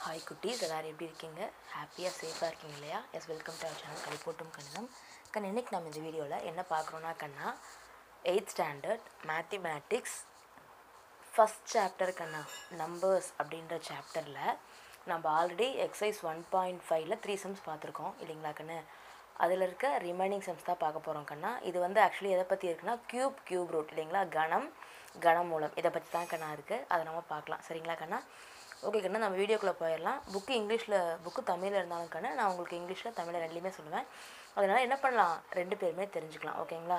hi குட்டீஸ் எல்லோரும் எப்படி இருக்கீங்க ஹாப்பியாக சேஃபாக இருக்கீங்க இல்லையா yes welcome to our channel கலிப்போட்டும் கணிதம் கண் இன்னைக்கு நம்ம இந்த வீடியோவில் என்ன பார்க்குறோன்னா கண்ணா eighth standard mathematics first chapter கண்ணா நம்பர்ஸ் அப்படின்ற சாப்டரில் நம்ம ஆல்ரெடி எக்ஸசைஸ் ஒன் பாயிண்ட் ஃபைவ்ல த்ரீ சம்ஸ் பார்த்துருக்கோம் இல்லைங்களா கண்ணு அதில் இருக்க ரிமைனிங் சம்ஸ் தான் பார்க்க போகிறோம் கண்ணா இது வந்து ஆக்சுவலி எதை பற்றி இருக்குன்னா க்யூப் க்யூப் ரூட் இல்லைங்களா கணம் கணமூலம் இதை பற்றி தான் கண்ணா இருக்குது அதை நம்ம பார்க்கலாம் சரிங்களா கண்ணா ஓகே கண்ணா நம்ம வீடியோக்குள்ளே போயிடலாம் புக்கு இங்கிலீஷில் புக்கு தமிழில் இருந்தாலும் கண்ணா நான் உங்களுக்கு இங்கிலீஷில் தமிழில் ரெண்டுலேயுமே சொல்லுவேன் அதனால் என்ன பண்ணலாம் ரெண்டு பேருமே தெரிஞ்சுக்கலாம் ஓகேங்களா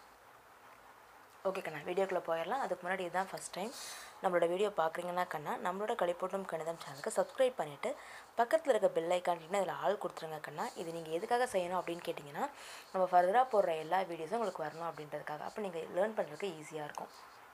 ஓகே கண்ணா வீடியோக்குள்ளே போயிடலாம் அதுக்கு முன்னாடி இதுதான் ஃபஸ்ட் டைம் நம்மளோட வீடியோ பார்க்குறீங்கன்னா கண்ணா நம்மளோட கலிப்போட்டும் கணிதம் சேனலுக்கு சப்ஸ்கிரைப் பண்ணிவிட்டு பக்கத்தில் இருக்க பெல் ஐக்கான் இதில் ஆள் கொடுத்துருங்க கண்ணா இது நீங்கள் எதுக்காக செய்யணும் அப்படின்னு கேட்டிங்கன்னா நம்ம ஃபர்தராக போடுற எல்லா வீடியோஸும் உங்களுக்கு வரணும் அப்படின்றதுக்காக அப்போ நீங்கள் லேர்ன் பண்ணுறதுக்கு ஈஸியாக இருக்கும்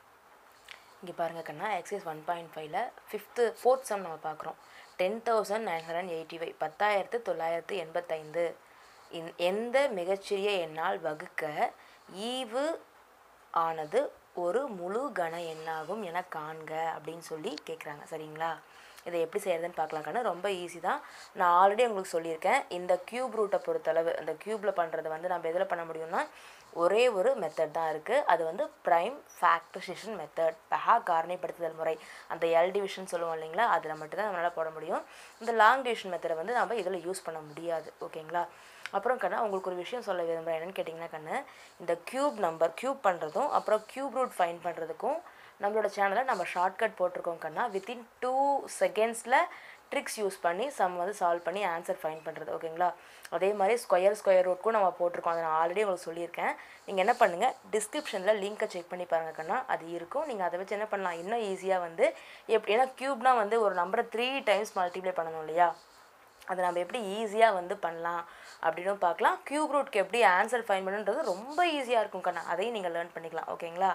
இங்கே பாருங்கள் கண்ணா எக்ஸைஸ் ஒன் பாயிண்ட் ஃபைவ்ல ஃபிஃப்த்து ஃபோர்த் சம் நம்ம பார்க்குறோம் ten thousand nine hundred eighty five பத்தாயிரத்து தொள்ளாயிரத்து எண்பத்தைந்து இந் எந்த மிகச்சிறிய எண்ணால் வகுக்க ஈவு ஆனது ஒரு முழு கன எண்ணாகும் என காண்க அப்படின்னு சொல்லி கேட்குறாங்க சரிங்களா இதை எப்படி செய்கிறதுன்னு பார்க்கலாம் கண்ணா ரொம்ப ஈஸி தான் நான் ஆல்ரெடி உங்களுக்கு சொல்லியிருக்கேன் இந்த க்யூப் ரூட்டை பொறுத்தளவு அந்த க்யூப்பில் பண்ணுறது வந்து நம்ம எதில் பண்ண முடியும்னா ஒரே ஒரு மெத்தட் தான் இருக்குது அது வந்து ப்ரைம் ஃபேக்டரைசேஷன் மெத்தட் பஹா காரணிப்படுத்துதல் முறை அந்த எல் டிவிஷன் சொல்லுவோம் இல்லைங்களா அதில் மட்டும்தான் நம்மளால் போட முடியும் இந்த லாங் டிவிஷன் மெத்தடை வந்து நம்ம இதில் யூஸ் பண்ண முடியாது ஓகேங்களா அப்புறம் கண்ணா உங்களுக்கு ஒரு விஷயம் சொல்ல விரும்புகிறேன் என்னென்னு கேட்டிங்கன்னா கண்ணு இந்த க்யூப் நம்பர் க்யூப் பண்ணுறதும் அப்புறம் க்யூப் ரூட் ஃபைன் பண்ணுறதுக்கும் நம்மளோட சேனலில் நம்ம ஷார்ட்கட் போட்டிருக்கோம் கண்ணா வித்தின் டூ செகண்ட்ஸில் ட்ரிக்ஸ் யூஸ் பண்ணி சம் வந்து சால்வ் பண்ணி ஆன்சர் ஃபைன் பண்ணுறது ஓகேங்களா அதே மாதிரி ஸ்கொயர் ஸ்கொயர் ரூட்க்கும் நம்ம போட்டிருக்கோம் அதை நான் ஆல்ரெடி உங்களுக்கு சொல்லியிருக்கேன் நீங்கள் என்ன பண்ணுங்கள் டிஸ்கிரிப்ஷனில் லிங்க்கை செக் பண்ணி பாருங்கள் கண்ணா அது இருக்கும் நீங்கள் அதை வச்சு என்ன பண்ணலாம் இன்னும் ஈஸியாக வந்து எப்படி ஏன்னா க்யூப்னால் வந்து ஒரு நம்பரை த்ரீ டைம்ஸ் மல்டிப்ளை பண்ணணும் இல்லையா அதை நம்ம எப்படி ஈஸியாக வந்து பண்ணலாம் அப்படின்னு பார்க்கலாம் க்யூப் ரூட்க்கு எப்படி ஆன்சர் ஃபைன் பண்ணுன்றது ரொம்ப ஈஸியாக இருக்கும் கண்ணா அதையும் நீங்கள் லேர்ன் பண்ணிக்கலாம் ஓகேங்களா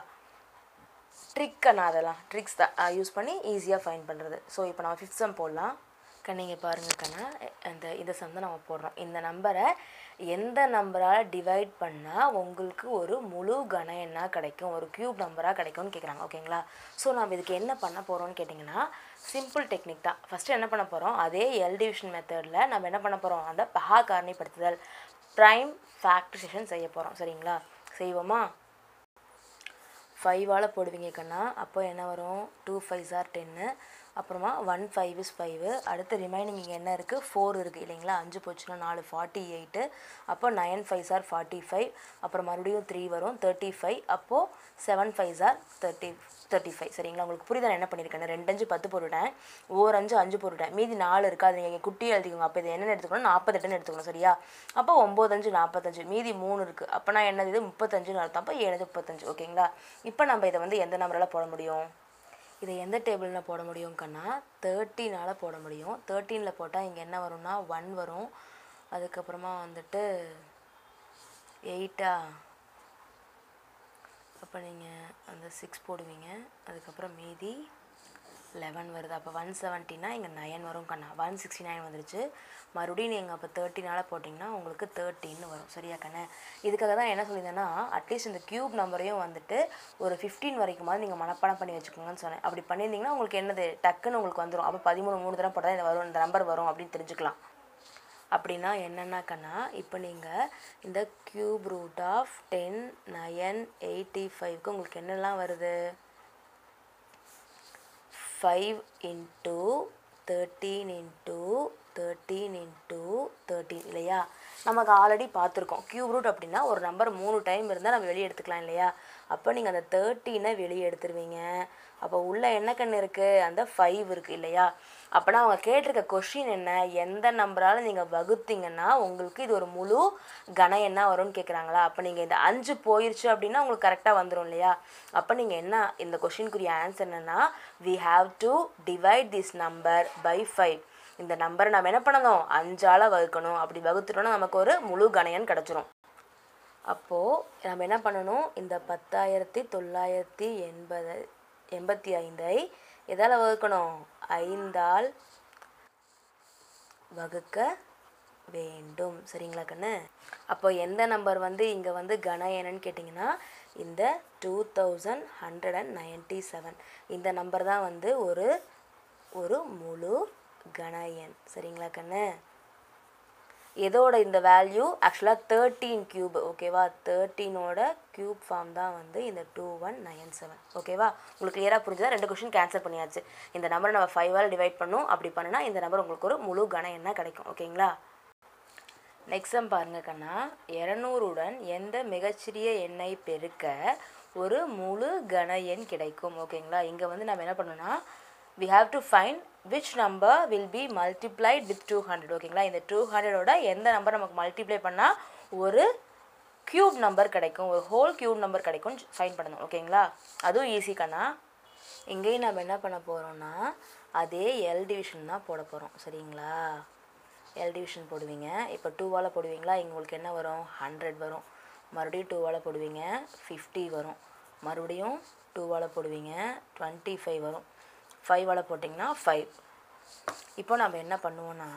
ட்ரிக் கண்ணா அதெல்லாம் ட்ரிக்ஸ் தான் யூஸ் பண்ணி ஈஸியாக ஃபைன் பண்ணுறது ஸோ இப்போ நம்ம ஃபிஃப்த் சம் போடலாம் கண்ணிங்க பாருங்கள் கண்ணா அந்த இந்த சம் தான் நம்ம போடுறோம் இந்த நம்பரை எந்த நம்பரால் டிவைட் பண்ணால் உங்களுக்கு ஒரு முழு கன எண்ணா கிடைக்கும் ஒரு க்யூப் நம்பராக கிடைக்கும்னு கேட்குறாங்க ஓகேங்களா ஸோ நம்ம இதுக்கு என்ன பண்ண போகிறோம்னு கேட்டிங்கன்னா சிம்பிள் டெக்னிக் தான் ஃபஸ்ட்டு என்ன பண்ண போகிறோம் அதே எல் டிவிஷன் மெத்தடில் நம்ம என்ன பண்ண போகிறோம் அந்த பஹா காரணிப்படுத்துதல் ப்ரைம் ஃபேக்டரைசேஷன் செய்ய போகிறோம் சரிங்களா செய்வோமா ஃபைவால் போடுவீங்க கண்ணா அப்போ என்ன வரும் டூ ஃபைவ் சார் டென்னு அப்புறமா ஒன் ஃபைவ் இஸ் ஃபைவு அடுத்து ரிமைனிங் இங்கே என்ன இருக்குது ஃபோர் இருக்குது இல்லைங்களா அஞ்சு போச்சுன்னா நாலு ஃபார்ட்டி எயிட்டு அப்போ nine five sir forty five அப்புறம் மறுபடியும் த்ரீ வரும் தேர்ட்டி ஃபைவ் அப்போது seven five sir thirty thirty five சரிங்களா உங்களுக்கு புரியுதா நான் என்ன பண்ணியிருக்கேன் ரெண்டு அஞ்சு பத்து போட்டுவிட்டேன் ஓர் அஞ்சு அஞ்சு போட்டுவிட்டேன் மீதி நாலு இருக்குது அது நீங்கள் குட்டியை எழுதிக்கோங்க அப்போ இது என்னென்னு எடுத்துக்கணும் நாற்பத்தெட்டுன்னு எடுத்துக்கணும் சரியா அப்போ ஒம்பது அஞ்சு நாற்பத்தஞ்சு மீதி மூணு இருக்குது அப்போ நான் என்னது இது முப்பத்தஞ்சுன்னு அர்த்தம் அப்போ ஏழு முப்பத்தஞ்சு ஓகேங்களா இப்போ நம்ம இதை வந்து எந்த நம்பரால் போட முடியும் இதை எந்த டேபிளில் போட முடியும் கண்ணா தேர்ட்டீனால் போட முடியும் தேர்ட்டீனில் போட்டால் இங்கே என்ன வரும்னா ஒன் வரும் அதுக்கப்புறமா வந்துட்டு எயிட்டா அப்போ நீங்கள் அந்த சிக்ஸ் போடுவீங்க அதுக்கப்புறம் மீதி லெவன் வருது அப்போ ஒன் செவன்ட்டினா இங்கே நயன் வரும் கண்ணா ஒன் சிக்ஸ்டி நைன் வந்துருச்சு மறுபடியும் நீங்கள் அப்போ தேர்ட்டினால் போட்டிங்கன்னா உங்களுக்கு தேர்ட்டின்னு வரும் சரியா கண்ணே இதுக்காக தான் என்ன சொல்லியிருந்தேன்னா அட்லீஸ்ட் இந்த க்யூப் நம்பரையும் வந்துட்டு ஒரு ஃபிஃப்டீன் வரைக்குமாவது நீங்கள் மனப்பாடம் பண்ணி வச்சுக்கோங்கன்னு சொன்னேன் அப்படி பண்ணியிருந்தீங்கன்னா உங்களுக்கு என்னது டக்குன்னு உங்களுக்கு வந்துடும் அப்போ பதிமூணு மூணு தரம் போட்டால் இந்த வரும் இந்த நம்பர் வரும் அப்படின்னு தெரிஞ்சுக்கலாம் அப்படின்னா என்னென்னா கண்ணா இப்போ நீங்கள் இந்த cube root of ten nine eighty ஃபைவ்க்கு உங்களுக்கு என்னெல்லாம் வருது five into thirteen into thirteen into thirteen இல்லையா நமக்கு ஆல்ரெடி பார்த்துருக்கோம் க்யூப் ரூட் அப்படின்னா ஒரு நம்பர் மூணு டைம் இருந்தால் நம்ம வெளியே எடுத்துக்கலாம் இல்லையா அப்போ நீங்கள் அந்த தேர்ட்டீனை வெளியே எடுத்துருவீங்க அப்போ உள்ள என்ன கண்ணு இருக்குது அந்த ஃபைவ் இருக்குது இல்லையா அப்போனா அவங்க கேட்டிருக்க கொஷின் என்ன எந்த நம்பரால் நீங்கள் வகுத்தீங்கன்னா உங்களுக்கு இது ஒரு முழு கன என்ன வரும்னு கேட்குறாங்களா அப்போ நீங்கள் இந்த அஞ்சு போயிடுச்சு அப்படின்னா உங்களுக்கு கரெக்டாக வந்துடும் இல்லையா அப்போ நீங்கள் என்ன இந்த கொஷினுக்குரிய ஆன்சர் என்னென்னா we have to divide this number by five இந்த நம்பரை நம்ம என்ன பண்ணணும் அஞ்சால் வகுக்கணும் அப்படி வகுத்துட்டோன்னா நமக்கு ஒரு முழு கணையன் கிடச்சிரும் அப்போது நம்ம என்ன பண்ணணும் இந்த பத்தாயிரத்தி தொள்ளாயிரத்தி எண்பது எண்பத்தி ஐந்தை எதால் வகுக்கணும் ஐந்தால் வகுக்க வேண்டும் சரிங்களா கண்ணு அப்போ எந்த நம்பர் வந்து இங்கே வந்து கன என்னன்னு கேட்டிங்கன்னா இந்த two thousand hundred and ninety seven இந்த நம்பர் தான் வந்து ஒரு ஒரு முழு கன எண் சரிங்களா கண்ணு எதோட இந்த வேல்யூ ஆக்சுவலாக தேர்ட்டீன் கியூப் ஓகேவா தேர்ட்டீனோட கியூப் ஃபார்ம் தான் வந்து இந்த டூ ஒன் நைன் செவன் ஓகேவா உங்களுக்கு கிளியராக புரிஞ்சுதா ரெண்டு கொஷின் கேன்சல் பண்ணியாச்சு இந்த நம்பரை நம்ம ஃபைவால் டிவைட் பண்ணோம் அப்படி பண்ணுனா இந்த நம்பர் உங்களுக்கு ஒரு முழு கன எண்ணா கிடைக்கும் ஓகேங்களா நெக்ஸ்ட் சம் பாருங்க கண்ணா இரநூறுடன் எந்த மிகச்சிறிய எண்ணை பெருக்க ஒரு முழு கன எண் கிடைக்கும் ஓகேங்களா இங்கே வந்து நம்ம என்ன பண்ணணும்னா we have to find which number will be multiplied with 200 ஓகேங்களா இந்த 200ஓட எந்த நம்பர் நமக்கு மல்டிப்ளை பண்ணால் ஒரு க்யூப் நம்பர் கிடைக்கும் ஒரு ஹோல் க்யூப் நம்பர் கிடைக்கும் ஃபைன் பண்ணணும் ஓகேங்களா அதுவும் ஈஸி கண்ணா இங்கேயும் நம்ம என்ன பண்ண போகிறோம்னா அதே எல் டிவிஷன் தான் போட போகிறோம் சரிங்களா எல் டிவிஷன் போடுவீங்க இப்போ டூவால் போடுவீங்களா இங்கே உங்களுக்கு என்ன வரும் ஹண்ட்ரட் வரும் மறுபடியும் டூவால் போடுவீங்க ஃபிஃப்டி வரும் மறுபடியும் டூவால் போடுவீங்க டுவெண்ட்டி ஃபைவ் வரும் ஃபைவால் போட்டிங்கன்னா ஃபைவ் இப்போ நம்ம என்ன பண்ணுவோன்னா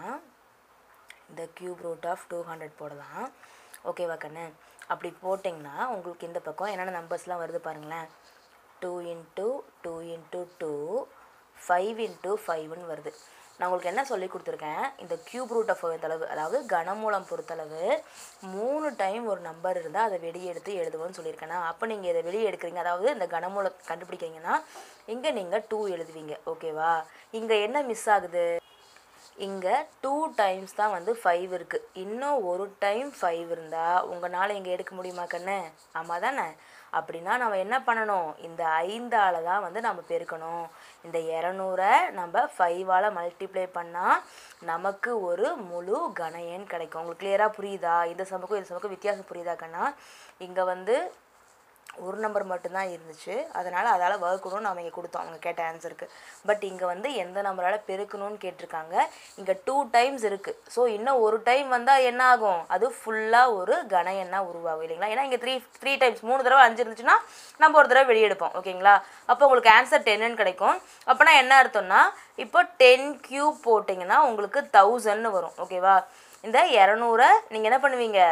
இந்த cube root of two hundred போடலாம் ஓகேவா கண்ணு அப்படி போட்டிங்கன்னா உங்களுக்கு இந்த பக்கம் என்னென்ன நம்பர்ஸ்லாம் வருது பாருங்களேன் two into two into two five into ஃபைவ்னு வருது நான் உங்களுக்கு என்ன சொல்லி கொடுத்துருக்கேன் இந்த க்யூப் ரூட்டை பொறுத்தளவு அதாவது கனமூலம் பொறுத்தளவு மூணு டைம் ஒரு நம்பர் இருந்தால் அதை வெளியே எடுத்து எழுதுவோன்னு சொல்லியிருக்கேன்னா அப்போ நீங்கள் இதை வெளியே எடுக்கிறீங்க அதாவது இந்த கனமூலம் கண்டுபிடிக்கிறீங்கன்னா இங்கே நீங்கள் டூ எழுதுவீங்க ஓகேவா இங்கே என்ன மிஸ் ஆகுது இங்கே டூ டைம்ஸ் தான் வந்து ஃபைவ் இருக்குது இன்னும் ஒரு டைம் ஃபைவ் இருந்தால் உங்களால் இங்கே எடுக்க முடியுமா கண்ணு ஆமாம் தானே அப்படின்னா நம்ம என்ன பண்ணணும் இந்த ஐந்தால் தான் வந்து நம்ம பெருக்கணும் இந்த இரநூறை நம்ம ஃபைவால் மல்டிப்ளை பண்ணால் நமக்கு ஒரு முழு கன எண் கிடைக்கும் உங்களுக்கு கிளியராக புரியுதா இந்த சமக்கும் இந்த சமக்கும் வித்தியாசம் புரியுதா கண்ணா இங்கே வந்து ஒரு நம்பர் மட்டும்தான் இருந்துச்சு அதனால் அதால் வகுக்கணும்னு நம்ம இங்கே கொடுத்தோம் அவங்க கேட்ட ஆன்சருக்கு பட் இங்கே வந்து எந்த நம்பரால் பெருக்கணும்னு கேட்டிருக்காங்க இங்கே டூ டைம்ஸ் இருக்குது ஸோ இன்னும் ஒரு டைம் வந்தால் என்ன ஆகும் அது ஃபுல்லாக ஒரு கன எண்ணாக உருவாகும் இல்லைங்களா ஏன்னா இங்கே த்ரீ த்ரீ டைம்ஸ் மூணு தடவை அஞ்சு இருந்துச்சுன்னா நம்ம ஒரு தடவை வெளியே எடுப்போம் ஓகேங்களா அப்போ உங்களுக்கு ஆன்சர் டென்னு கிடைக்கும் அப்போனா என்ன அர்த்தம்னா இப்போ டென் கியூப் போட்டிங்கன்னா உங்களுக்கு தௌசண்ட்னு வரும் ஓகேவா இந்த இரநூறை நீங்கள் என்ன பண்ணுவீங்க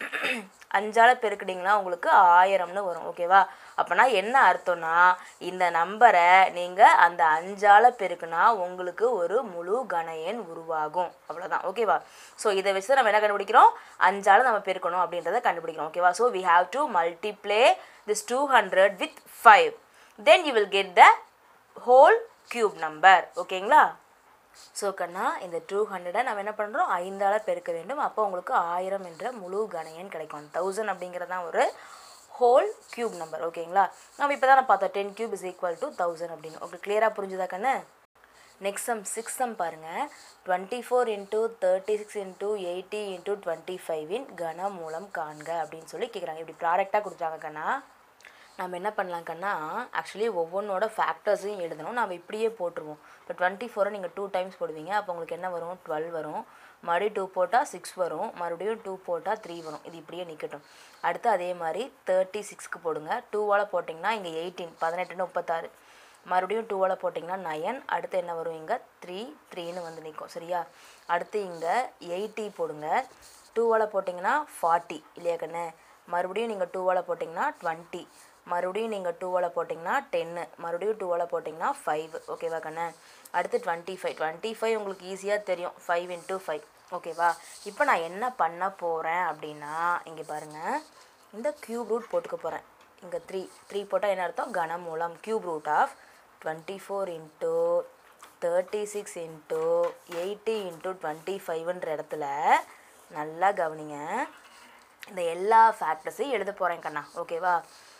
அஞ்சால் பெருக்கிட்டிங்கன்னா உங்களுக்கு ஆயிரம்னு வரும் ஓகேவா அப்போனா என்ன அர்த்தம்னா இந்த நம்பரை நீங்கள் அந்த அஞ்சால் பெருக்குனா உங்களுக்கு ஒரு முழு கன எண் உருவாகும் அவ்வளோதான் ஓகேவா ஸோ இதை வச்சு நம்ம என்ன கண்டுபிடிக்கிறோம் அஞ்சால் நம்ம பெருக்கணும் அப்படின்றத கண்டுபிடிக்கிறோம் ஓகேவா so we have to multiply this two hundred with five then you will get the whole cube number ஓகேங்களா ஸோ கண்ணா இந்த டூ ஹண்ட்ரடை நம்ம என்ன பண்ணுறோம் ஐந்தால் பெருக்க வேண்டும் அப்போ உங்களுக்கு ஆயிரம் என்ற முழு கணையன் கிடைக்கும் தௌசண்ட் அப்படிங்கிறது தான் ஒரு ஹோல் க்யூப் நம்பர் ஓகேங்களா நம்ம இப்போ தான் பார்த்தோம் ten cube is equal to thousand அப்படின்னு உங்களுக்கு கிளியராக புரிஞ்சுதா கண்ணு நெக்ஸ்ட் சம் சிக்ஸ் சம் பாருங்கள் twenty four into thirty six into eighty into twenty ஃபைவின் கன மூலம் காண்க அப்படின்னு சொல்லி கேட்குறாங்க இப்படி ப்ராடக்டாக கொடுத்துருக்காங்க கண்ணா நம்ம என்ன பண்ணலாம் கண்ணா ஆக்சுவலி ஒவ்வொன்றோட ஃபேக்டர்ஸையும் எழுதணும் நம்ம இப்படியே போட்டுருவோம் இப்போ டுவெண்ட்டி ஃபோரை நீங்கள் டூ டைம்ஸ் போடுவீங்க அப்போ உங்களுக்கு என்ன வரும் டுவெல் வரும் மறுபடியும் டூ போட்டால் சிக்ஸ் வரும் மறுபடியும் டூ போட்டால் த்ரீ வரும் இது இப்படியே நிற்கட்டும் அடுத்து அதே மாதிரி தேர்ட்டி சிக்ஸ்க்கு போடுங்க டூவால் போட்டிங்கன்னா இங்கே எயிட்டீன் பதினெட்டுன்னு முப்பத்தாறு மறுபடியும் டூவால் போட்டிங்கன்னா நயன் அடுத்து என்ன வரும் இங்கே த்ரீ த்ரீன்னு வந்து நிற்கும் சரியா அடுத்து இங்கே எயிட்டி போடுங்க டூவால் போட்டிங்கன்னா ஃபார்ட்டி இல்லையா கண்ணு மறுபடியும் நீங்கள் டூவால் போட்டிங்கன்னா டுவெண்ட்டி மறுபடியும் நீங்கள் டூவால் போட்டிங்கன்னா டென்னு மறுபடியும் டூவால் போட்டிங்கன்னா ஃபைவ் ஓகேவா கண்ணு அடுத்து டுவெண்ட்டி ஃபைவ் டுவெண்ட்டி ஃபைவ் உங்களுக்கு ஈஸியாக தெரியும் ஃபைவ் இன்ட்டு ஃபைவ் ஓகேவா இப்போ நான் என்ன பண்ண போகிறேன் அப்படின்னா இங்கே பாருங்கள் இந்த க்யூப் ரூட் போட்டுக்க போகிறேன் இங்கே த்ரீ த்ரீ போட்டால் என்ன அர்த்தம் கனமூலம் cube root of twenty four into thirty six into eighty into twenty ஃபைவ்ன்ற இடத்துல நல்லா கவனிங்க இந்த எல்லா ஃபேக்டர்ஸையும் எழுத போகிறேன் கண்ணா ஓகேவா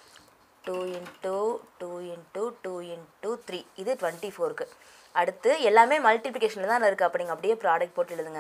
two into two into two into three இது டுவெண்ட்டி ஃபோருக்கு அடுத்து எல்லாமே மல்டிப்ளிகேஷனில் தான் இருக்குது அப்போ நீங்கள் அப்படியே ப்ராடக்ட் போட்டு எழுதுங்க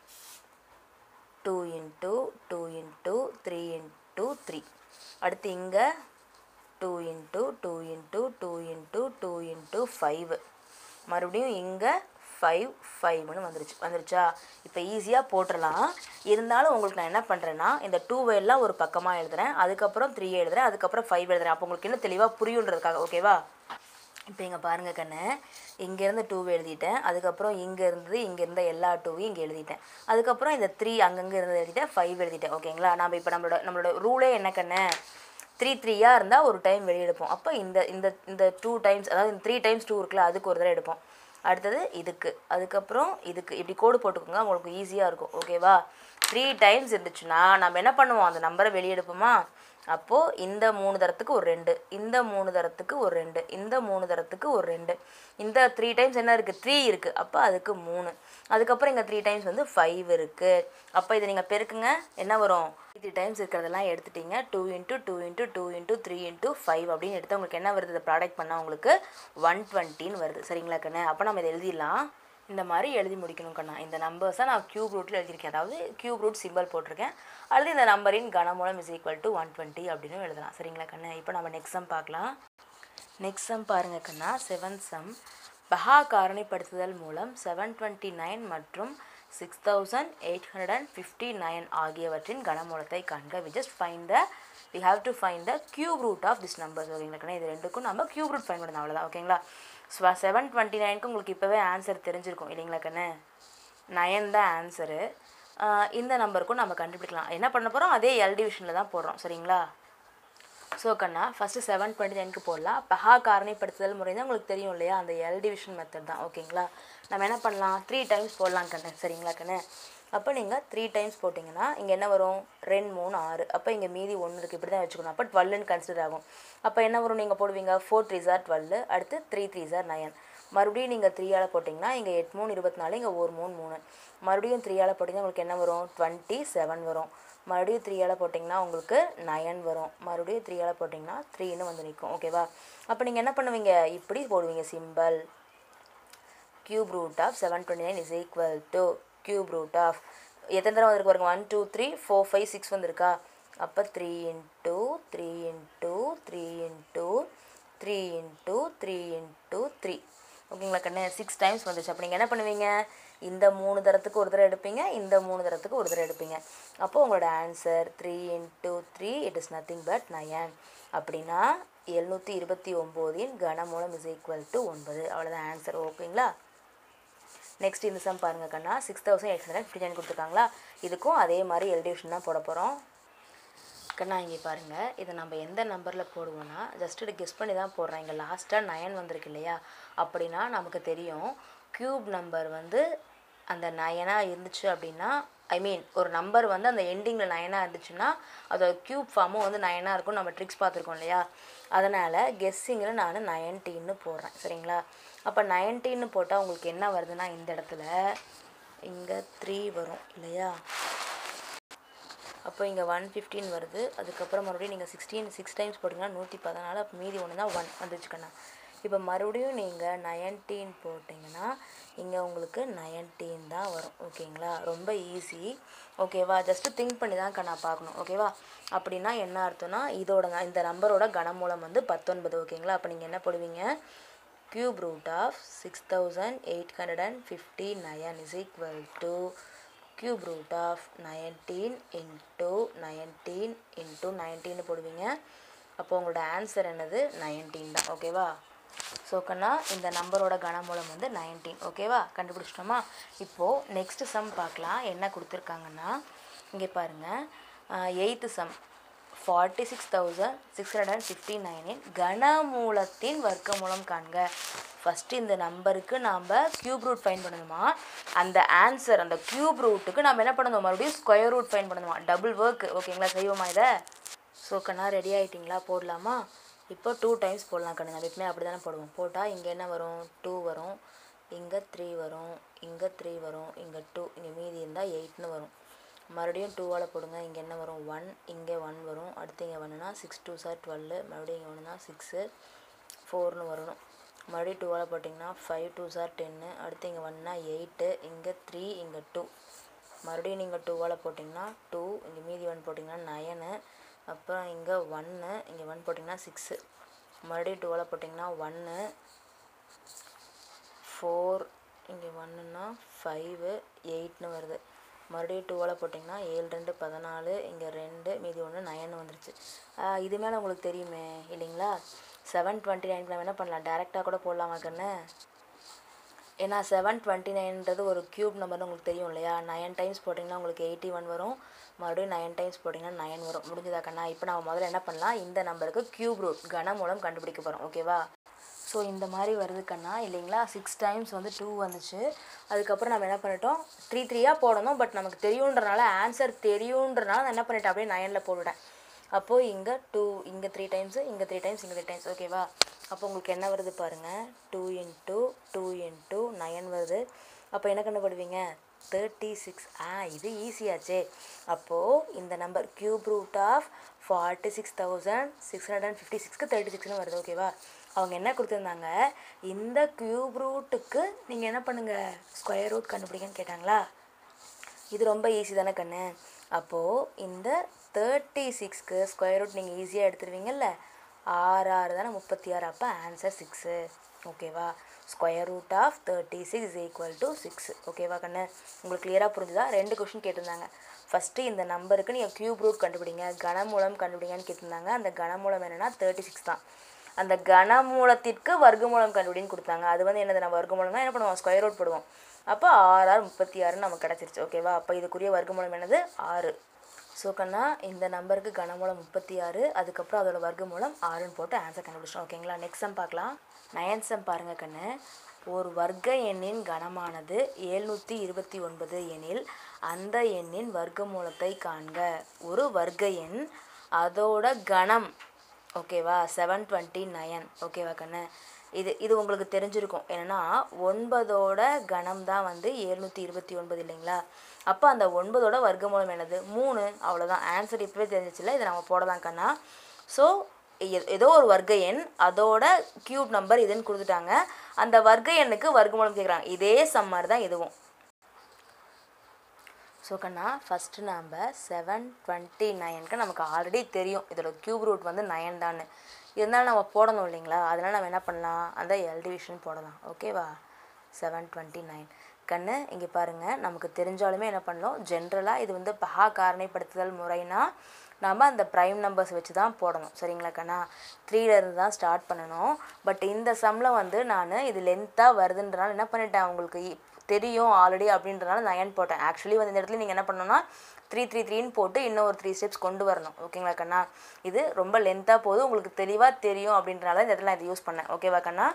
two into two into three into three அடுத்து இங்கே two into two into two into two into five மறுபடியும் இங்கே ஃபைவ் ஃபைவ்னு வந்துருச்சு வந்துருச்சா இப்போ ஈஸியாக போட்டுடலாம் இருந்தாலும் உங்களுக்கு நான் என்ன பண்ணுறேன்னா இந்த டூ எல்லாம் ஒரு பக்கமாக எழுதுறேன் அதுக்கப்புறம் த்ரீ எழுதுறேன் அதுக்கப்புறம் ஃபைவ் எழுதுறேன் அப்போ உங்களுக்கு இன்னும் தெளிவாக புரியுன்றதுக்காக ஓகேவா இப்போ இங்கே பாருங்கள் கண்ணு இங்கேருந்து டூ எழுதிட்டேன் அதுக்கப்புறம் இங்கே இருந்தது இங்கே இருந்த எல்லா டூவையும் இங்கே எழுதிட்டேன் அதுக்கப்புறம் இந்த த்ரீ அங்கங்கே இருந்து எழுதிட்டேன் ஃபைவ் எழுதிட்டேன் ஓகேங்களா நம்ம இப்போ நம்மளோட நம்மளோட ரூலே என்ன கண்ணு த்ரீ த்ரீயாக இருந்தால் ஒரு டைம் வெளியே எடுப்போம் அப்போ இந்த இந்த இந்த டூ டைம்ஸ் அதாவது இந்த த்ரீ டைம்ஸ் டூ இருக்குல்ல அதுக்கு ஒரு தடவை எடுப்போம் அடுத்தது இதுக்கு அதுக்கப்புறம் இதுக்கு இப்படி கோடு போட்டுக்கோங்க உங்களுக்கு ஈஸியாக இருக்கும் ஓகேவா த்ரீ டைம்ஸ் இருந்துச்சுன்னா நம்ம என்ன பண்ணுவோம் அந்த நம்பரை வெளியே எடுப்போமா அப்போது இந்த மூணு தரத்துக்கு ஒரு ரெண்டு இந்த மூணு தரத்துக்கு ஒரு ரெண்டு இந்த மூணு தரத்துக்கு ஒரு ரெண்டு இந்த த்ரீ டைம்ஸ் என்ன இருக்குது த்ரீ இருக்குது அப்போ அதுக்கு மூணு அதுக்கப்புறம் இங்கே த்ரீ டைம்ஸ் வந்து ஃபைவ் இருக்குது அப்போ இதை நீங்கள் பெருக்குங்க என்ன வரும் த்ரீ டைம்ஸ் இருக்கிறதெல்லாம் எடுத்துட்டீங்க two into two into two into three into five அப்படின்னு எடுத்து உங்களுக்கு என்ன வருது இதை ப்ராடக்ட் பண்ணால் உங்களுக்கு ஒன் டுவெண்ட்டின்னு வருது சரிங்களா கண்ணு அப்போ நம்ம இதை எழுதிடலாம் இந்த மாதிரி எழுதி முடிக்கணும் கண்ணா இந்த நம்பர்ஸை நான் கியூப் ரூட்டில் எழுதியிருக்கேன் அதாவது கியூப் ரூட் சிம்பிள் போட்டிருக்கேன் அல்லது இந்த நம்பரின் கனமூலம் is equal to one twenty அப்படின்னு எழுதலாம் சரிங்களா கண்ணு இப்போ நம்ம நெக்ஸ்ட் சம் பார்க்கலாம் நெக்ஸ்ட் சம் பாருங்க கண்ணா செவன்த் சம் பஹா காரணிப்படுத்துதல் மூலம் செவன் டுவெண்ட்டி நைன் மற்றும் six thousand eight hundred and fifty nine ஆகியவற்றின் கனமூலத்தை காண்க we just find the we have to find the cube root of this numbers ஓகேங்களா கண்ணா இது ரெண்டுக்கும் நம்ம கியூப் ரூட் ஃபைண்ட் பண்ணணும் அவ்வளோதான் ஓகேங்களா ஸோ செவன் டுவெண்ட்டி நைனுக்கு உங்களுக்கு இப்போவே ஆன்சர் தெரிஞ்சிருக்கும் இல்லைங்களா கண்ணு நயன் தான் ஆன்சரு இந்த நம்பருக்கும் நம்ம கண்டுபிடிக்கலாம் என்ன பண்ண போகிறோம் அதே எல் டிவிஷனில் தான் போடுறோம் சரிங்களா ஸோ கண்ணா ஃபஸ்ட்டு செவன் டுவெண்ட்டி நைனுக்கு போடலாம் பஹா காரணிப்படுத்துதல் முறை தான் உங்களுக்கு தெரியும் இல்லையா அந்த எல் டிவிஷன் மெத்தட் தான் ஓகேங்களா நம்ம என்ன பண்ணலாம் த்ரீ டைம்ஸ் போடலாம் கண்ணு சரிங்களா கண்ணு அப்போ நீங்கள் த்ரீ டைம்ஸ் போட்டிங்கன்னா இங்கே என்ன வரும் ரெண்டு மூணு ஆறு அப்போ இங்கே மீதி ஒன்று இருக்குது இப்படி தான் வச்சுக்கணும் அப்போ டுவெல்லுன்னு கன்சிடர் ஆகும் அப்போ என்ன வரும் நீங்கள் போடுவீங்க ஃபோர் த்ரீ சார் டுவெல் அடுத்து த்ரீ த்ரீ சார் நயன் மறுபடியும் நீங்கள் த்ரீயால் போட்டிங்கன்னா இங்கே எட்டு மூணு இருபத்தி நாலு இங்கே ஒரு மூணு மூணு மறுபடியும் த்ரீயால் போட்டிங்கன்னா உங்களுக்கு என்ன வரும் டுவெண்ட்டி செவன் வரும் மறுபடியும் த்ரீயால் போட்டிங்கன்னா உங்களுக்கு நயன் வரும் மறுபடியும் த்ரீயால் போட்டிங்கன்னா த்ரீன்னு வந்து நிற்கும் ஓகேவா அப்போ நீங்கள் என்ன பண்ணுவீங்க இப்படி போடுவீங்க simple cube root of seven twenty nine is equal to cube root of எத்தனை தடவை வந்திருக்கு பாருங்க one two three four five six வந்திருக்கா அப்போ three into three into three into three into three into three ஓகேங்களா கண்ணு சிக்ஸ் டைம்ஸ் வந்துச்சு அப்போ நீங்கள் என்ன பண்ணுவீங்க இந்த மூணு தரத்துக்கு ஒரு தடவை எடுப்பீங்க இந்த மூணு தரத்துக்கு ஒரு தடவை எடுப்பீங்க அப்போது உங்களோட answer three into three it is nothing but nine அப்படின்னா எழுநூற்றி இருபத்தி ஒம்போதின் கனமூலம் இஸ் ஈக்குவல் டு ஒன்பது அவ்வளோதான் ஆன்சர் ஓகேங்களா நெக்ஸ்ட் இந்த சம் பாருங்கள் கண்ணா six thousand eight hundred fifty nine கொடுத்துருக்காங்களா இதுக்கும் அதே மாதிரி எல்டிவிஷன் தான் போட போகிறோம் கண்ணா இங்கே பாருங்கள் இதை நம்ம எந்த நம்பரில் போடுவோம்னா ஜஸ்ட் இது கெஸ் பண்ணி தான் போடுறேன் இங்கே லாஸ்ட்டாக நயன் வந்திருக்கு இல்லையா அப்படின்னா நமக்கு தெரியும் க்யூப் நம்பர் வந்து அந்த நயனாக இருந்துச்சு அப்படின்னா ஐ மீன் ஒரு நம்பர் வந்து அந்த எண்டிங்கில் நயனாக இருந்துச்சுன்னா அதோட க்யூப் ஃபார்மும் வந்து நயனாக இருக்கும் நம்ம ட்ரிக்ஸ் பார்த்துருக்கோம் இல்லையா அதனால் கெஸ்ஸிங்கில் நான் நயன்டீன்னு போடுறேன் சரிங்களா அப்போ நயன்டீன்னு போட்டால் உங்களுக்கு என்ன வருதுன்னா இந்த இடத்துல இங்கே த்ரீ வரும் இல்லையா அப்போ இங்கே ஒன் ஃபிஃப்டீன் வருது அதுக்கப்புறம் மறுபடியும் நீங்கள் சிக்ஸ்டீன் சிக்ஸ் டைம்ஸ் போட்டிங்கன்னா நூற்றி பதினாலு அப்போ மீதி ஒன்று தான் ஒன் வந்துச்சுக்கண்ணா இப்போ மறுபடியும் நீங்கள் நயன்டீன் போட்டிங்கன்னா இங்கே உங்களுக்கு நயன்டீன் தான் வரும் ஓகேங்களா ரொம்ப ஈஸி ஓகேவா ஜஸ்ட்டு திங்க் பண்ணி தான் நான் பார்க்கணும் ஓகேவா அப்படின்னா என்ன அர்த்தம்னா இதோட ந- இந்த நம்பரோட கனமூலம் வந்து பத்தொன்பது ஓகேங்களா அப்போ நீங்கள் என்ன போடுவீங்க cube root of 6859 is equal to cube root of 19 into 19 into 19 போடுவீங்க அப்போ உங்களோட ஆன்சர் என்னது 19 தான் ஓகேவா ஸோ கண்ணா இந்த நம்பரோட கனமூலம் வந்து 19 ஓகேவா கண்டுபிடிச்சிட்டோமா இப்போது நெக்ஸ்ட் சம் பார்க்கலாம் என்ன கொடுத்துருக்காங்கன்னா இங்கே பாருங்கள் eighth sum forty six thousand six hundred and fifty நைனின் கனமூலத்தின் வர்க்கமூலம் காண்க ஃபஸ்ட்டு இந்த நம்பருக்கு நாம் க்யூப் ரூட் ஃபைன் பண்ணணுமா அந்த ஆன்சர் அந்த க்யூப் ரூட்டுக்கு நம்ம என்ன பண்ணணும் மறுபடியும் ஸ்கொயர் ரூட் ஃபைன் பண்ணணுமா டபுள் ஒர்க் ஓகேங்களா செய்வோமா இதை ஸோ கண்ணா ரெடி ஆகிட்டிங்களா போடலாமா இப்போ டூ டைம்ஸ் போடலாம் கண்ணு நம்ம எப்பவுமே அப்படி தானே போடுவோம் போட்டால் இங்கே என்ன வரும் டூ வரும் இங்கே த்ரீ வரும் இங்கே த்ரீ வரும் இங்கே டூ இங்கே மீதி இருந்தால் எயிட்னு வரும் மறுபடியும் டூவால் போடுங்க இங்கே என்ன வரும் ஒன் இங்கே ஒன் வரும் அடுத்து இங்கே ஒன்றுனா சிக்ஸ் டூ சார் டுவெல்லு மறுபடியும் இங்கே ஒன்றுனா சிக்ஸு ஃபோர்னு வரணும் மறுபடியும் டூவால் போட்டிங்கன்னா ஃபைவ் டூ சார் டென்னு அடுத்து இங்கே ஒன்னா எயிட்டு இங்கே த்ரீ இங்கே டூ மறுபடியும் நீங்கள் டூவால் போட்டிங்கன்னா டூ இங்கே மீதி ஒன் போட்டிங்கன்னா நயனு அப்புறம் இங்கே ஒன்று இங்கே ஒன் போட்டிங்கன்னா சிக்ஸு மறுபடியும் டூவால் போட்டிங்கன்னா ஒன்று ஃபோர் இங்கே ஒன்றுனா ஃபைவு எயிட்னு வருது மறுபடியும் டூவால் போட்டிங்கன்னா ஏழு ரெண்டு பதினாலு இங்கே ரெண்டு மீதி ஒன்று நயன் வந்துருச்சு ஆ, இது மேலே உங்களுக்கு தெரியுமே இல்லைங்களா செவன் டுவெண்ட்டி நைன் நம்ம என்ன பண்ணலாம் டேரெக்டாக கூட போடலாமா கண்ணு ஏன்னா செவன் டுவெண்ட்டி நைன்றது ஒரு க்யூப் நம்பர்னு உங்களுக்கு தெரியும் இல்லையா நயன் டைம்ஸ் போட்டிங்கன்னா உங்களுக்கு எயிட்டி ஒன் வரும் மறுபடியும் நயன் டைம்ஸ் போட்டிங்கன்னா நயன் வரும் முடிஞ்சதா கண்ணா இப்போ நம்ம முதல்ல என்ன பண்ணலாம் இந்த நம்பருக்கு க்யூப் ரூட் கன மூலம் கண்டுபிடிக்க போகிறோம் ஓகேவா ஸோ இந்த மாதிரி வருது கண்ணா இல்லைங்களா சிக்ஸ் டைம்ஸ் வந்து டூ வந்துச்சு அதுக்கப்புறம் நம்ம என்ன பண்ணிட்டோம் த்ரீ த்ரீயாக போடணும் பட் நமக்கு தெரியுன்றனால ஆன்சர் தெரியுன்றனால நான் என்ன பண்ணிட்டேன் அப்படியே நயனில் போட்டுவிட்டேன் அப்போது இங்கே டூ இங்கே த்ரீ டைம்ஸு இங்கே த்ரீ டைம்ஸ் இங்கே த்ரீ டைம்ஸ் ஓகேவா அப்போ உங்களுக்கு என்ன வருது பாருங்கள் two into two into nine வருது அப்போ என்ன கண்டுபிடுவீங்க தேர்ட்டி சிக்ஸ் ஆ இது ஈஸியாச்சே அப்போது இந்த number cube root of forty six thousand six hundred and fifty சிக்ஸ்க்கு தேர்ட்டி சிக்ஸ்னு வருது ஓகேவா அவங்க என்ன கொடுத்துருந்தாங்க இந்த கியூப் ரூட்டுக்கு நீங்கள் என்ன பண்ணுங்கள் ஸ்கொயர் ரூட் கண்டுபிடிங்கன்னு கேட்டாங்களா இது ரொம்ப ஈஸி தானே கண்ணு அப்போது இந்த தேர்ட்டி சிக்ஸ்க்கு ஸ்கொயர் ரூட் நீங்கள் ஈஸியாக எடுத்துருவீங்கல்ல ஆறு ஆறு தானே முப்பத்தி ஆறு அப்போ ஆன்சர் சிக்ஸு ஓகேவா square root of thirty six equal to six ஓகேவா கண்ணு உங்களுக்கு கிளியராக புரிஞ்சுதா ரெண்டு கொஷின் கேட்டிருந்தாங்க ஃபஸ்ட்டு இந்த நம்பருக்கு நீங்கள் க்யூப் ரூட் கண்டுபிடிங்க கனமூலம் கண்டுபிடிங்கன்னு கேட்டிருந்தாங்க அந்த கனமூலம் என்னென்னா தேர்ட்டி சிக்ஸ் தான் அந்த கனமூலத்திற்கு வர்க்கமூலம் கண்டுபிடின்னு கொடுத்தாங்க அது வந்து என்னது நம்ம வர்க்கமூலம்னா என்ன பண்ணுவோம் ஸ்கொயர் ரூட் போடுவோம் அப்போ ஆறு ஆறு முப்பத்தி ஆறுன்னு நமக்கு கிடச்சிருச்சு ஓகேவா அப்போ இதுக்குரிய வர்க்கமூலம் என்னது ஆறு ஸோ கண்ணா இந்த நம்பருக்கு கனமூலம் முப்பத்தி ஆறு அதுக்கப்புறம் அதோட வர்க்கமூலம் ஆறுன்னு போட்டு ஆன்சர் கண்டுபிடிச்சோம் ஓகேங்களா நெக்ஸ்ட் சம் பார்க்கலாம் நயன் சம் பாருங்கள் கண்ணு ஒரு வர்க்க எண்ணின் கனமானது எழுநூற்றி இருபத்தி ஒன்பது எனில் அந்த எண்ணின் வர்க்கமூலத்தை காண்க ஒரு வர்க்க எண் அதோட கணம் ஓகேவா செவன் டுவெண்ட்டி நயன் ஓகேவா கண்ணு இது இது உங்களுக்கு தெரிஞ்சிருக்கும் என்னென்னா ஒன்பதோட கணம் தான் வந்து எழுநூற்றி இருபத்தி ஒன்பது இல்லைங்களா அப்போ அந்த ஒன்பதோட வர்க்கமூலம் என்னது மூணு அவ்வளோதான் ஆன்சர் இப்போவே தெரிஞ்சிச்சுல இதை நம்ம போடலாம் கண்ணா ஸோ ஏதோ ஒரு வர்க்க எண் அதோட கியூப் நம்பர் இதுன்னு கொடுத்துட்டாங்க அந்த வர்க்க எண்ணுக்கு வர்க்கமூலம் கேட்குறாங்க இதே சம் மாதிரி தான் இதுவும் ஸோ கண்ணா ஃபஸ்ட்டு நம்ம செவன் டுவெண்ட்டி நைனுக்கு நமக்கு ஆல்ரெடி தெரியும் இதோட க்யூப் ரூட் வந்து நயன் தான் இருந்தாலும் நம்ம போடணும் இல்லைங்களா அதனால் நம்ம என்ன பண்ணலாம் அந்த எல் டிவிஷன் போடலாம் ஓகேவா செவன் டுவெண்ட்டி நைன் கண்ணு இங்கே பாருங்கள் நமக்கு தெரிஞ்சாலுமே என்ன பண்ணலாம் ஜென்ரலாக இது வந்து பகா காரணைப்படுத்துதல் முறைனா நம்ம அந்த ப்ரைம் நம்பர்ஸ் வச்சு தான் போடணும் சரிங்களா கண்ணா த்ரீலேருந்து தான் ஸ்டார்ட் பண்ணணும் பட் இந்த சம்மில் வந்து நான் இது லென்த்தாக வருதுன்றனால என்ன பண்ணிட்டேன் உங்களுக்கு இ- தெரியும் ஆல்ரெடி அப்படின்றனால நயன் போட்டேன் ஆக்சுவலி வந்து இந்த இடத்துல நீங்கள் என்ன பண்ணணும்னா த்ரீ த்ரீ த்ரீன்னு போட்டு இன்னும் ஒரு த்ரீ ஸ்டெப்ஸ் கொண்டு வரணும் ஓகேங்களா கண்ணா இது ரொம்ப லென்த்தாக போகுது உங்களுக்கு தெளிவாக தெரியும் அப்படின்றனால இந்த இடத்துல நான் இதை யூஸ் பண்ணேன் ஓகேவா கண்ணா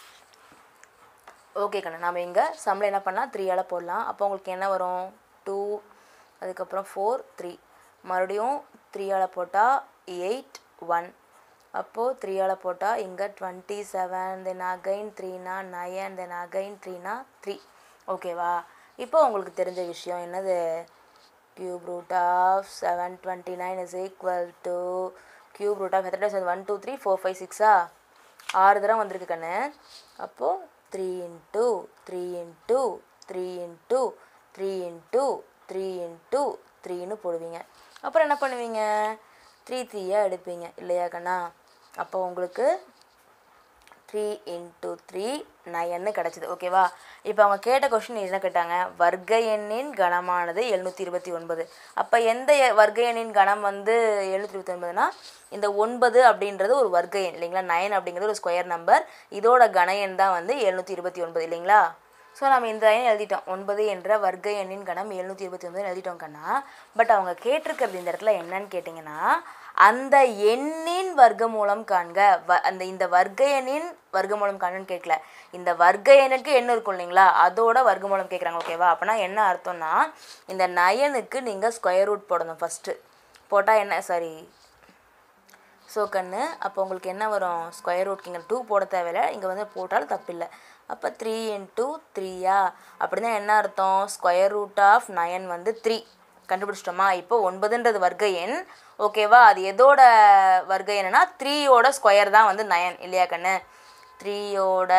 ஓகே கண்ணா நம்ம இங்கே சம்மில் என்ன பண்ணலாம் த்ரீயால் போடலாம் அப்போ உங்களுக்கு என்ன வரும் டூ அதுக்கப்புறம் ஃபோர் த்ரீ மறுபடியும் த்ரீயால் போட்டால் எயிட் ஒன் அப்போது த்ரீயால் போட்டால் இங்கே டுவெண்ட்டி செவன் தென் அகைன் த்ரீனா நயன் தென் அகைன் த்ரீனா த்ரீ ஓகேவா இப்போ உங்களுக்கு தெரிஞ்ச விஷயம் என்னது cube root of seven twenty nine is equal to cube root of எத்தனை times one two three four five சிக்ஸா ஆறு தடவை வந்திருக்கு கண்ணு அப்போது three into three into three into three into three into த்ரீன்னு போடுவீங்க அப்புறம் என்ன பண்ணுவீங்க த்ரீ த்ரீயாக எடுப்பீங்க இல்லையா கண்ணா அப்போ உங்களுக்கு த்ரீ இன்ட்டு த்ரீ நயன்னு கிடச்சிது ஓகேவா இப்போ அவங்க கேட்ட கொஷின் என்ன கேட்டாங்க வர்க்க எண்ணின் கணமானது எழுநூற்றி இருபத்தி ஒன்பது அப்போ எந்த எ- வர்க்க எண்ணின் கணம் வந்து எழுநூற்றி இருபத்தி ஒன்பதுனா இந்த ஒன்பது அப்படின்றது ஒரு வர்க்க எண் இல்லைங்களா நயன் அப்படிங்கிறது ஒரு ஸ்கொயர் நம்பர் இதோட கண எண் தான் வந்து எழுநூற்றி இருபத்தி ஒன்பது இல்லைங்களா ஸோ நம்ம இந்த எண் எழுதிட்டோம் ஒன்பது என்ற வர்க்க எண்ணின் கணம் எழுநூற்றி இருபத்தி ஒன்பது எழுதிட்டோம் கண்ணா பட் அவங்க கேட்டிருக்கிறது இந்த இடத்துல என்னன்னு கேட்டிங்கன்னா அந்த எண்ணின் வர்க்கமூலம் காண்க வ அந்த இந்த வர்க்க எண்ணின் வர்க்கமூலம் காண்கன்னு கேட்கல இந்த வர்க்க எண்ணுக்கு எண்ணு இருக்கும் இல்லைங்களா அதோட வர்க்கமூலம் கேட்குறாங்க ஓகேவா அப்போனா என்ன அர்த்தம்னா இந்த நயனுக்கு நீங்கள் ஸ்கொயர் ரூட் போடணும் ஃபஸ்ட்டு போட்டால் என்ன சாரி ஸோ கண்ணு அப்போ உங்களுக்கு என்ன வரும் ஸ்கொயர் ரூட் இங்கே டூ போட தேவையில்ல இங்கே வந்து போட்டாலும் தப்பில்லை அப்போ த்ரீ இன்ட்டு த்ரீயா அப்படின்னா என்ன அர்த்தம் ஸ்கொயர் ரூட் ஆஃப் நயன் வந்து த்ரீ கண்டுபிடிச்சிட்டோமா இப்போ ஒன்பதுன்றது வர்க்க எண் ஓகேவா அது எதோட வர்க்க எண்ணுனா த்ரீயோட ஸ்கொயர் தான் வந்து நயன் இல்லையா கண்ணு த்ரீயோட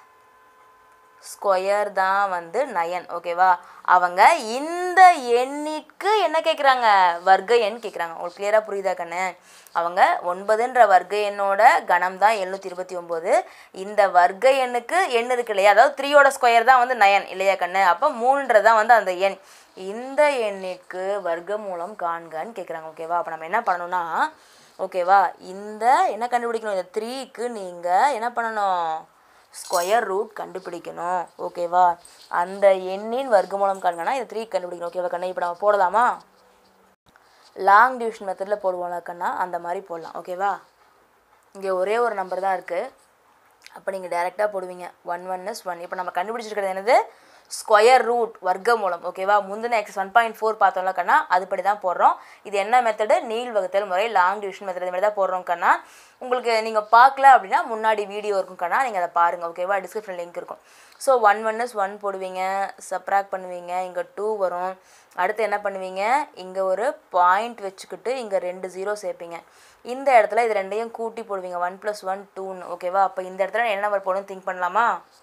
ஸ்கொயர் தான் வந்து நயன் ஓகேவா அவங்க இந்த எண்ணிற்கு என்ன கேட்குறாங்க வர்க்க எண் கேட்குறாங்க உங்களுக்கு கிளியராக புரியுதா கண்ணு அவங்க ஒன்பதுன்ற வர்க்க எண்ணோட கணம் தான் எழுநூற்றி இருபத்தி ஒம்பது இந்த வர்க்க எண்ணுக்கு எண் இருக்கு இல்லையா அதாவது த்ரீயோட ஸ்கொயர் தான் வந்து நயன் இல்லையா கண்ணு அப்போ மூணுன்றது தான் வந்து அந்த எண் இந்த எண்ணிற்கு வர்க்க மூலம் காண்கன்னு கேட்குறாங்க ஓகேவா அப்போ நம்ம என்ன பண்ணணும்னா ஓகேவா இந்த என்ன கண்டுபிடிக்கணும் இந்த த்ரீக்கு நீங்கள் என்ன பண்ணணும் ஸ்கொயர் ரூட் கண்டுபிடிக்கணும் ஓகேவா அந்த எண்ணின் வர்க்கமூலம் காண்கனா இந்த த்ரீ கண்டுபிடிக்கணும் ஓகேவா கண்ணா இப்போ நம்ம போடலாமா லாங் டிவிஷன் மெத்தடில் போடுவோம்ல கண்ணா அந்த மாதிரி போடலாம் ஓகேவா இங்கே ஒரே ஒரு நம்பர் தான் இருக்குது அப்போ நீங்கள் டைரெக்டாக போடுவீங்க ஒன் ஒன் இஸ் ஒன் இப்போ நம்ம கண்டுபிடிச்சிருக்கிறது என்னது ஸ்கொயர் ரூட் வர்க்க மூலம் ஓகேவா முந்தின எக்ஸ் ஒன் பாயிண்ட் ஃபோர் பார்த்தோம்ல கண்ணா அதுபடி தான் போடுறோம் இது என்ன மெத்தடு நீள் வகுத்தல் முறை லாங் டிவிஷன் மெத்தட் இது மாதிரி தான் போடுறோம் கண்ணா உங்களுக்கு நீங்கள் பார்க்கல அப்படின்னா முன்னாடி வீடியோ இருக்கும் கண்ணா நீங்கள் அதை பாருங்கள் ஓகேவா டிஸ்கிரிப்ஷன் லிங்க் இருக்கும் so one one is one போடுவீங்க சப்ராக்ட் பண்ணுவீங்க இங்கே டூ வரும் அடுத்து என்ன பண்ணுவீங்க இங்கே ஒரு பாயிண்ட் வச்சுக்கிட்டு இங்கே ரெண்டு ஜீரோ சேர்ப்பீங்க இந்த இடத்துல இது ரெண்டையும் கூட்டி போடுவீங்க ஒன் ப்ளஸ் ஒன் டூன்னு ஓகேவா அப்போ இந்த இடத்துல என்ன நம்பர் போடணும் திங்க் பண்ணலாமா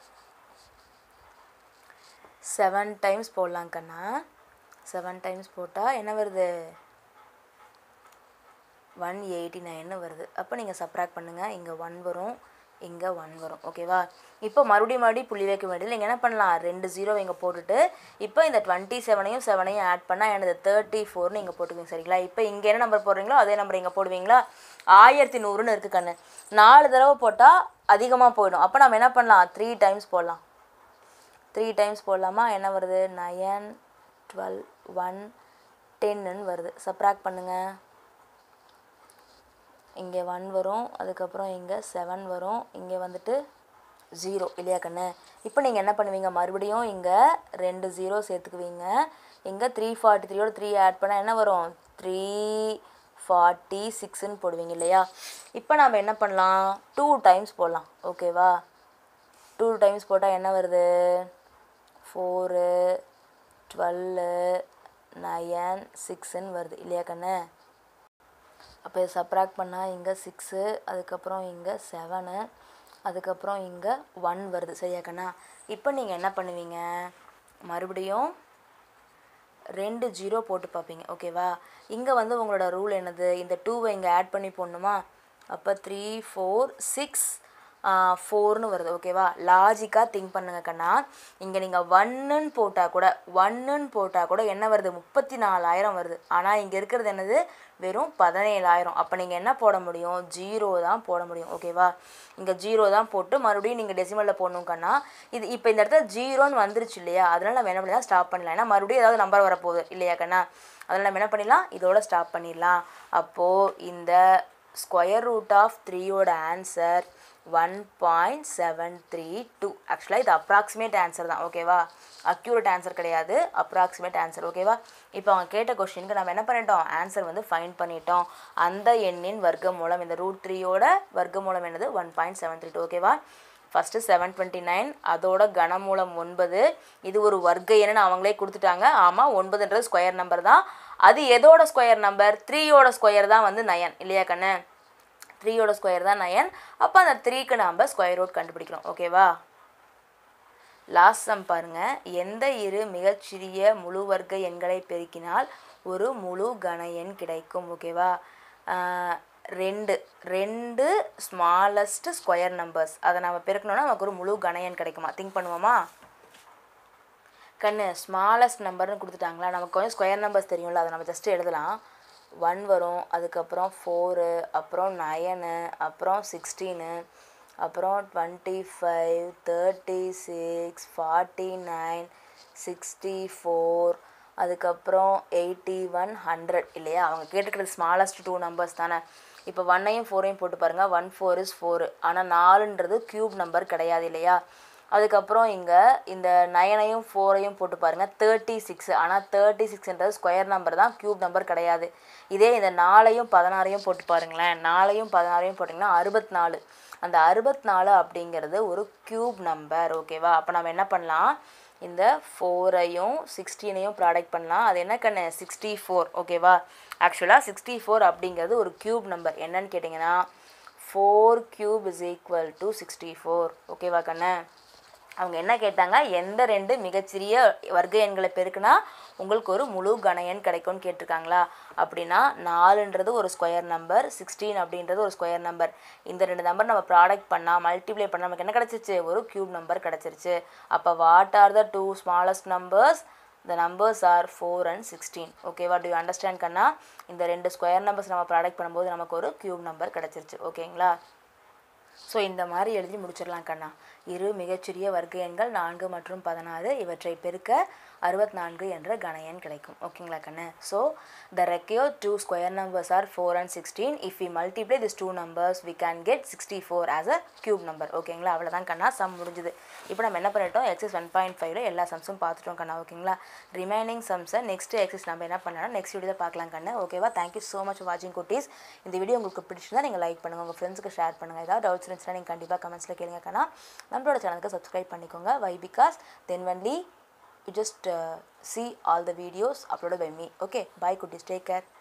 செவன் டைம்ஸ் போடலாம் கண்ணா செவன் டைம்ஸ் போட்டால் என்ன வருது ஒன் எயிட்டி நைன்னு வருது அப்போ நீங்கள் சப்ராக்ட் பண்ணுங்கள் இங்கே ஒன் வரும் இங்கே ஒன் வரும் ஓகேவா இப்போ மறுபடியும் மறுபடியும் புள்ளி வைக்க வேண்டியது நீங்கள் என்ன பண்ணலாம் ரெண்டு ஜீரோ இங்கே போட்டுட்டு இப்போ இந்த டுவெண்ட்டி செவனையும் செவனையும் ஆட் பண்ணால் எனது தேர்ட்டி ஃபோர்னு இங்கே போட்டுக்குவீங்க சரிங்களா இப்போ இங்கே என்ன நம்பர் போடுறீங்களோ அதே நம்பர் இங்கே போடுவீங்களா ஆயிரத்தி நூறுன்னு இருக்குது கண்ணு நாலு தடவை போட்டால் அதிகமாக போயிடும் அப்போ நம்ம என்ன பண்ணலாம் த்ரீ டைம்ஸ் போடலாம் த்ரீ டைம்ஸ் போடலாமா என்ன வருது நயன் டுவெல் ஒன் டென்னு வருது சப்ராக்ட் பண்ணுங்கள் இங்கே ஒன் வரும் அதுக்கப்புறம் இங்கே செவன் வரும் இங்கே வந்துட்டு ஜீரோ இல்லையா கண்ணு இப்போ நீங்கள் என்ன பண்ணுவீங்க மறுபடியும் இங்கே ரெண்டு ஜீரோ சேர்த்துக்குவீங்க இங்கே த்ரீ ஃபார்ட்டி த்ரீயோட த்ரீ ஆட் பண்ணால் என்ன வரும் த்ரீ ஃபார்ட்டி சிக்ஸ்ன்னு போடுவீங்க இல்லையா இப்போ நாம் என்ன பண்ணலாம் டூ டைம்ஸ் போடலாம் ஓகேவா டூ டைம்ஸ் போட்டால் என்ன வருது ஃபோரு டுவெல்லு நயன் சிக்ஸுன்னு வருது இல்லையா கண்ணு அப்போ இதை சப்ராக்ட் பண்ணால் இங்கே சிக்ஸு அதுக்கப்புறம் இங்கே செவனு அதுக்கப்புறம் இங்கே ஒன் வருது சரியா கண்ணா இப்போ நீங்கள் என்ன பண்ணுவீங்க மறுபடியும் ரெண்டு ஜீரோ போட்டு பார்ப்பீங்க ஓகேவா இங்கே வந்து உங்களோட ரூல் என்னது இந்த டூவை இங்கே ஆட் பண்ணி போடணுமா அப்போ த்ரீ ஃபோர் சிக்ஸ் ஃபோர்னு வருது ஓகேவா லாஜிக்காக திங்க் பண்ணுங்க கண்ணா இங்கே நீங்கள் ஒன்னுன்னு போட்டால் கூட ஒன்னுன்னு போட்டால் கூட என்ன வருது முப்பத்தி நாலாயிரம் வருது ஆனால் இங்கே இருக்கிறது என்னது வெறும் பதினேழாயிரம் அப்போ நீங்கள் என்ன போட முடியும் ஜீரோ தான் போட முடியும் ஓகேவா இங்கே ஜீரோ தான் போட்டு மறுபடியும் நீங்கள் டெசிமலில் போடணும் கண்ணா இது இப்போ இந்த இடத்துல ஜீரோன்னு வந்துருச்சு இல்லையா அதனால் நம்ம என்ன பண்ணலாம் ஸ்டாப் பண்ணலாம் ஏன்னா மறுபடியும் ஏதாவது நம்பர் வரப்போகுது இல்லையா கண்ணா அதனால் நம்ம என்ன பண்ணிடலாம் இதோட ஸ்டாப் பண்ணிடலாம் அப்போது இந்த ஸ்கொயர் ரூட் ஆஃப் த்ரீயோட answer one point seven three two ஆக்சுவலாக இது அப்ராக்சிமேட் ஆன்சர் தான் ஓகேவா அக்யூரேட் ஆன்சர் கிடையாது அப்ராக்சிமேட் ஆன்சர் ஓகேவா இப்போ அவங்க கேட்ட கொஸ்டினுக்கு நம்ம என்ன பண்ணிட்டோம் ஆன்சர் வந்து ஃபைன் பண்ணிட்டோம் அந்த எண்ணின் வர்க்க மூலம் இந்த ரூட் த்ரீயோட வர்க்க மூலம் என்னது one point seven three two ஓகேவா ஃபஸ்ட்டு செவன் டுவெண்ட்டி நைன் அதோட கனமூலம் ஒன்பது இது ஒரு வர்க்க எண்ணு அவங்களே கொடுத்துட்டாங்க ஆமாம் ஒன்பதுன்றது ஸ்கொயர் நம்பர் தான் அது எதோட ஸ்கொயர் நம்பர் த்ரீயோட ஸ்கொயர் தான் வந்து நயன் இல்லையா கண்ணு த்ரீயோட ஸ்கொயர் தான் நயன் அப்போ அந்த த்ரீக்கு நாம் ஸ்கொயர் ரூட் கண்டுபிடிக்கிறோம் ஓகேவா லாஸ்ட் சம் பாருங்கள் எந்த இரு மிகச்சிறிய முழு வர்க்க எண்களை பெருக்கினால் ஒரு முழு கன எண் கிடைக்கும் ஓகேவா ஆஹ் ரெண்டு ரெண்டு ஸ்மாலஸ்ட் ஸ்கொயர் நம்பர்ஸ் அதை நம்ம பெருக்கணும்னா நமக்கு ஒரு முழு கன எண் கிடைக்குமா திங்க் பண்ணுவோமா கண்ணு ஸ்மாலஸ்ட் நம்பர்னு கொடுத்துட்டாங்களா நமக்கு கொஞ்சம் ஸ்கொயர் நம்பர்ஸ் தெரியும்ல அதை நம்ம ஜஸ்ட் எழுதலாம் ஒன் வரும் அதுக்கப்புறம் ஃபோரு அப்புறம் நயனு அப்புறம் சிக்ஸ்டீனு அப்புறம் twenty five thirty six forty nine sixty four அதுக்கப்புறம் எயிட்டி ஒன் ஹண்ட்ரட் இல்லையா அவங்க கேட்டுக்கிறது ஸ்மாலஸ்ட் டூ நம்பர்ஸ் தானே இப்போ ஒன்னையும் ஃபோரையும் போட்டு பாருங்கள் ஒன் ஃபோர் இஸ் ஃபோரு ஆனால் நாலுன்றது க்யூப் நம்பர் கிடையாது இல்லையா அதுக்கப்புறம் இங்கே இந்த நயனையும் ஃபோரையும் போட்டு பாருங்கள் தேர்ட்டி சிக்ஸ் ஆனால் தேர்ட்டி சிக்ஸ்ன்றது ஸ்கொயர் நம்பர் தான் க்யூப் நம்பர் கிடையாது இதே இந்த நாலையும் பதினாறையும் போட்டு பாருங்களேன் நாலையும் பதினாறையும் போட்டிங்கன்னா அறுபத்தி நாலு அந்த அறுபத்தி நாலு அப்படிங்கிறது ஒரு க்யூப் நம்பர் ஓகேவா அப்போ நம்ம என்ன பண்ணலாம் இந்த ஃபோரையும் சிக்ஸ்டீனையும் ப்ராடக்ட் பண்ணலாம் அது என்ன கண்ணு சிக்ஸ்டி ஃபோர் ஓகேவா ஆக்சுவலாக சிக்ஸ்டி ஃபோர் அப்படிங்கிறது ஒரு க்யூப் நம்பர் என்னன்னு கேட்டிங்கன்னா four cube is equal to sixty four ஓகேவா கண்ணு அவங்க என்ன கேட்டாங்க எந்த ரெண்டு மிகச்சிறிய வர்க்க எண்களை பெருக்குனா உங்களுக்கு ஒரு முழு கன எண் கிடைக்கும்னு கேட்டிருக்காங்களா அப்படின்னா நாலுன்றது ஒரு ஸ்கொயர் நம்பர் சிக்ஸ்டீன் அப்படின்றது ஒரு ஸ்கொயர் நம்பர் இந்த ரெண்டு நம்பர் நம்ம ப்ராடக்ட் பண்ணால் மல்டிப்ளை பண்ணால் நமக்கு என்ன கிடச்சிருச்சு ஒரு க்யூப் நம்பர் கிடச்சிருச்சு அப்போ what are the two smallest numbers the numbers are four and sixteen ஓகேவா டு யூ அண்டர்ஸ்டாண்ட் கண்ணா இந்த ரெண்டு ஸ்கொயர் நம்பர்ஸ் நம்ம ப்ராடக்ட் பண்ணும்போது நமக்கு ஒரு க்யூப் நம்பர் கிடச்சிருச்சு ஓகேங்களா ஸோ இந்த மாதிரி எழுதி முடிச்சிடலாம் கண்ணா இரு மிகச்சிறிய வர்க்க எண்கள் நான்கு மற்றும் பதினாறு இவற்றை பெருக்க அறுபத்தி நான்கு என்ற கன எண் கிடைக்கும் ஓகேங்களா கண்ணு ஸோ த ரெக்கையோ two square numbers are four and sixteen if we multiply this two numbers we can get sixty four as a cube number ஓகேங்களா அவ்வளோதான் கண்ணா சம் முடிஞ்சுது இப்போ நம்ம என்ன பண்ணிட்டோம் எக்ஸஸ் ஒன் பாயிண்ட் ஃபைவ்ல எல்லா சம்ஸும் பார்த்துட்டோம் கண்ணா ஓகேங்களா ரிமைனிங் சம்ஸை நெக்ஸ்ட் எக்ஸஸ் நம்ம என்ன பண்ணலாம் நெக்ஸ்ட் வீடியோ பார்க்கலாம் கண்ணு ஓகேவா தேங்க்யூ ஸோ மச் வாட்சிங் குட்டீஸ் இந்த வீடியோ உங்களுக்கு பிடிச்சிருந்தா நீங்கள் லைக் பண்ணுங்கள் உங்கள் ஃப்ரெண்ட்ஸுக்கு ஷேர் பண்ணுங்கள் ஏதாவது டவுட்ஸ் இருந்துச்சுன்னா நீங்கள் கண்டிப்பாக கமெண்ட்ஸில் கேளுங்க கண்ணா நம்மளோட சேனலுக்கு சப்ஸ்கிரைப் பண்ணிக்கோங்க why because then only you just uh, see all the videos uploaded by me okay bye kutis take care